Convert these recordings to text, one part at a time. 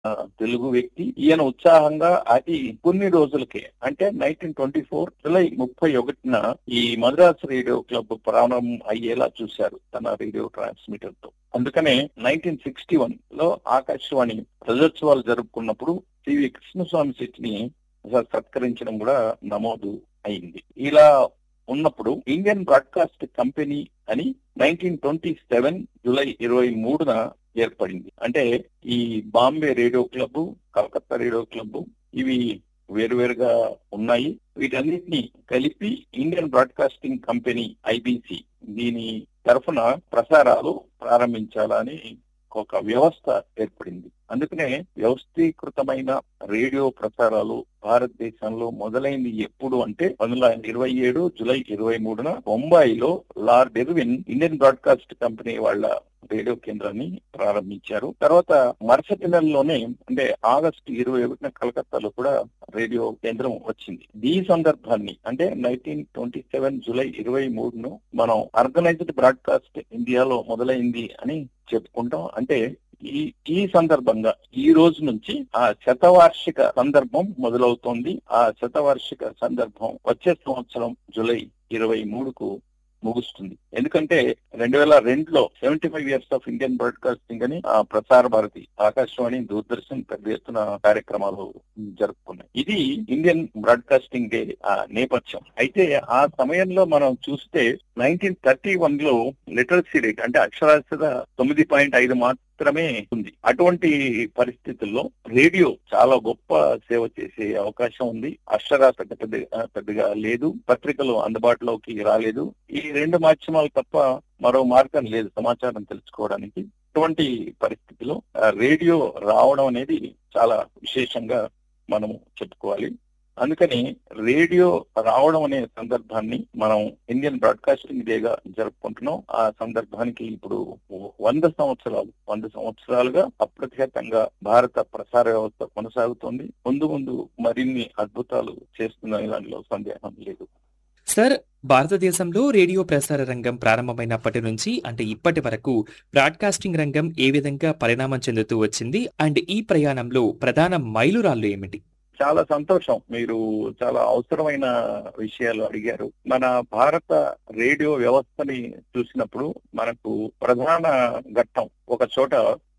ఆ, తెలుగు వ్యక్తి ఈయన ఉత్సాహంగా అది కొన్ని రోజులకే అంటే నైన్టీన్ ట్వంటీ ఫోర్ జులై ముప్పై ఒకటిన ఈ మద్రాస్ రేడియో క్లబ్ ప్రారంభం అయ్యేలా చూశారు తన రేడియో ట్రాన్స్మిటర్ తో అందుకనే నైన్టీన్ సిక్స్టీ వన్ లో ఆకాశవాణి రజోత్సవాలు జరుపుకున్నప్పుడు సివి కృష్ణస్వామి శెట్టిని సత్కరించడం కూడా నమోదు అయింది ఇలా ఉన్నప్పుడు ఇండియన్ బ్రాడ్కాస్ట్ కంపెనీ అని నైన్టీన్ ట్వంటీ సెవెన్ జూలై ఇరవై మూడున ఏర్పడింది అంటే ఈ Bombay radio club Calcutta radio club ఇవి వేరువేరుగా ఉన్నాయి వీటన్నిటిని కలిపి ఇండియన్ బ్రాడ్కాస్టింగ్ కంపెనీ ఐబిసి దీని తరఫున ప్రసారాలు ప్రారంభించాలని ఒక వ్యవస్థ ఏర్పడింది అందుకనే వ్యవస్థీకృతమైన రేడియో ప్రసారాలు భారతదేశంలో మొదలైంది ఎప్పుడు అంటే పంతొమ్మిది వందల ఇరవై ఏడు జులై ఇరవై మూడున బొంబాయిలో Lord Irwin Indian broadcast company వాళ్ళ రేడియో కేంద్రాన్ని ప్రారంభించారు తర్వాత మరుసటి నెలలోనే అంటే ఆగస్టు ఇరవై ఒకటిన కలకత్తాలో కూడా రేడియో కేంద్రం వచ్చింది ఈ సందర్భాన్ని అంటే నైన్టీన్ ట్వంటీ సెవెన్ జూలై ఇరవై మూడును మనం ఆర్గనైజ్డ్ బ్రాడ్కాస్ట్ ఇండియాలో మొదలైంది అని చెప్పుకుంటాం అంటే ఈ ఈ సందర్భంగా ఈ రోజు నుంచి ఆ శతవార్షిక సందర్భం మొదలవుతోంది ఆ శతవార్షిక సందర్భం వచ్చే సంవత్సరం జూలై ఇరవై మూడుకు ముగుస్తుంది ఎందుకంటే రెండు వేల రెండులో seventy five years of Indian broadcasting అని ఆ ప్రసార భారతి ఆకాశవాణి దూరదర్శన్ పెద్ద ఎత్తున కార్యక్రమాలు జరుపుకున్నాయి ఇది ఇండియన్ బ్రాడ్కాస్టింగ్ డే ఆ నేపథ్యం అయితే ఆ సమయంలో మనం చూస్తే నైన్టీన్ థర్టీ వన్ లో లిటరసీ రేట్ అంటే అక్షరాస్యత తొమ్మిది పాయింట్ ఐదు మాత్రమే ఉంది అటువంటి పరిస్థితుల్లో రేడియో చాలా గొప్ప సేవ చేసే అవకాశం ఉంది అక్షరాస్యత పెద్దగా పెద్దగా లేదు పత్రికలు అందుబాటులోకి రాలేదు ఈ రెండు మాధ్యమాలు తప్ప మరో మార్గం లేదు సమాచారం తెలుసుకోవడానికి అటువంటి పరిస్థితిలో ఆ, రేడియో రావడం అనేది చాలా విశేషంగా మనము చెప్పుకోవాలి అందుకని రేడియో రావడం అనే సందర్భాన్ని మనం ఇండియన్ బ్రాడ్కాస్టింగ్ డేగా జరుపుకుంటున్నాం ఆ సందర్భానికి ఇప్పుడు వంద సంవత్సరాలు వంద సంవత్సరాలుగా అప్రతిహతంగా భారత ప్రసార వ్యవస్థ కొనసాగుతోంది ముందు ముందు మరిన్ని అద్భుతాలు చేస్తున్న దానిలో సందేహం లేదు సార్ భారతదేశంలో రేడియో ప్రసార రంగం ప్రారంభమైనప్పటి నుంచి అంటే ఇప్పటి వరకు బ్రాడ్కాస్టింగ్ రంగం ఏ విధంగా పరిణామం చెందుతూ వచ్చింది అండ్ ఈ ప్రయాణంలో ప్రధాన మైలురాళ్ళు ఏమిటి చాలా సంతోషం మీరు చాలా అవసరమైన విషయాలు అడిగారు మన భారత రేడియో వ్యవస్థని చూసినప్పుడు మనకు ప్రధాన ఘట్టం ఒక చోట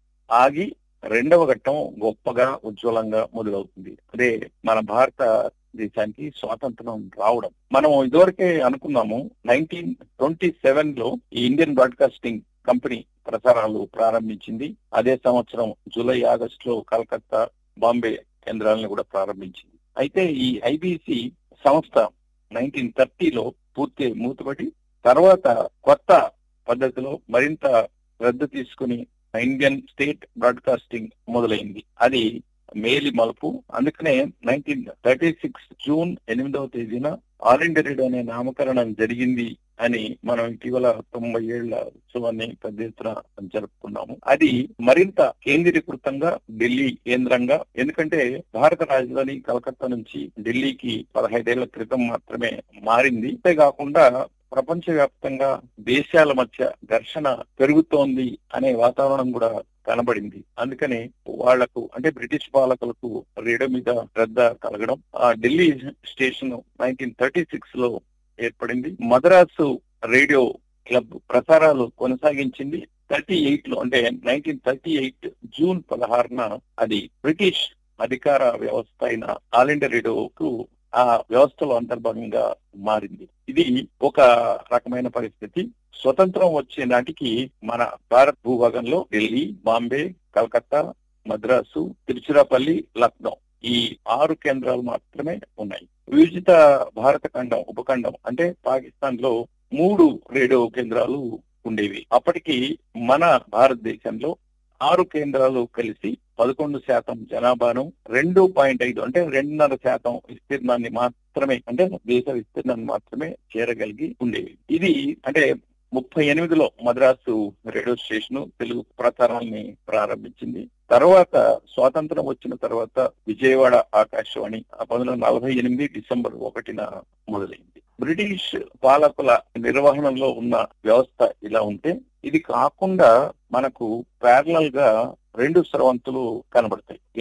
ఆగి రెండవ ఘట్టం గొప్పగా ఉజ్వలంగా మొదలవుతుంది అదే మన భారత దేశానికి స్వాతంత్రం రావడం మనం ఇదివరకే అనుకున్నాము నైన్టీన్ ట్వంటీ సెవెన్ లో ఈ ఇండియన్ బ్రాడ్కాస్టింగ్ కంపెనీ ప్రసారాలు ప్రారంభించింది అదే సంవత్సరం జూలై ఆగస్టు లో కలకత్తా బాంబే కేంద్రాలను కూడా ప్రారంభించింది అయితే ఈ ఐబిసి సంస్థ నైన్టీన్ థర్టీలో పూర్తి మూతపడి తర్వాత కొత్త పద్ధతిలో మరింత శ్రద్ధ తీసుకుని ఇండియన్ స్టేట్ బ్రాడ్కాస్టింగ్ మొదలైంది అది మేలి మలుపు అందుకనే నైన్టీన్ థర్టీ సిక్స్ జూన్ ఎనిమిదవ తేదీన ఆల్ ఇండియా రేడియో అనే నామకరణం జరిగింది అని మనం ఇటీవల తొంభై ఏళ్ల ఉత్సవాన్ని పెద్ద ఎత్తున జరుపుకున్నాము అది మరింత కేంద్రీకృతంగా ఢిల్లీ కేంద్రంగా ఎందుకంటే భారత రాజధాని కలకత్తా నుంచి ఢిల్లీకి పదహైదేళ్ల క్రితం మాత్రమే మారింది అంతేకాకుండా ప్రపంచ వ్యాప్తంగా దేశాల మధ్య ఘర్షణ పెరుగుతోంది అనే వాతావరణం కూడా కనబడింది అందుకని వాళ్లకు అంటే బ్రిటిష్ పాలకులకు రేడియో మీద శ్రద్ధ కలగడం ఆ Delhi station nineteen thirty six లో ఏర్పడింది మద్రాసు రేడియో క్లబ్ ప్రసారాలు కొనసాగించింది థర్టీ ఎయిట్ లో అంటే నైన్టీన్ థర్టీ ఎయిట్ జూన్ పదహారున అది బ్రిటిష్ అధికార వ్యవస్థ అయిన ఆల్ ఇండియా రేడియోకు ఆ వ్యవస్థలో అంతర్భాగంగా మారింది ఇది ఒక రకమైన పరిస్థితి స్వతంత్రం వచ్చే నాటికి మన భారత్ భూభాగంలో ఢిల్లీ బాంబే కలకత్తా మద్రాసు తిరుచిరాపల్లి లక్నో ఈ ఆరు కేంద్రాలు మాత్రమే ఉన్నాయి విభజిత భారత ఖండం ఉపఖండం అంటే పాకిస్తాన్ లో మూడు రేడియో కేంద్రాలు ఉండేవి అప్పటికి మన భారతదేశంలో ఆరు కేంద్రాలు కలిసి పదకొండు శాతం జనాభాను రెండు పాయింట్ ఐదు అంటే రెండున్నర శాతం విస్తీర్ణాన్ని మాత్రమే అంటే దేశ విస్తీర్ణాన్ని మాత్రమే చేరగలిగి ఉండేవి ఇది అంటే ముప్పై ఎనిమిదిలో మద్రాసు రేడియో స్టేషన్ తెలుగు ప్రసారాన్ని ప్రారంభించింది తర్వాత స్వాతంత్రం వచ్చిన తర్వాత విజయవాడ ఆకాశవాణి పంతొమ్మిది వందల నలభై ఎనిమిది డిసెంబర్ ఒకటిన మొదలైంది బ్రిటిష్ పాలకుల నిర్వహణలో ఉన్న వ్యవస్థ ఇలా ఉంటే ఇది కాకుండా మనకు ప్యారలల్ గా రెండు స్రవంతులు కనబడతాయి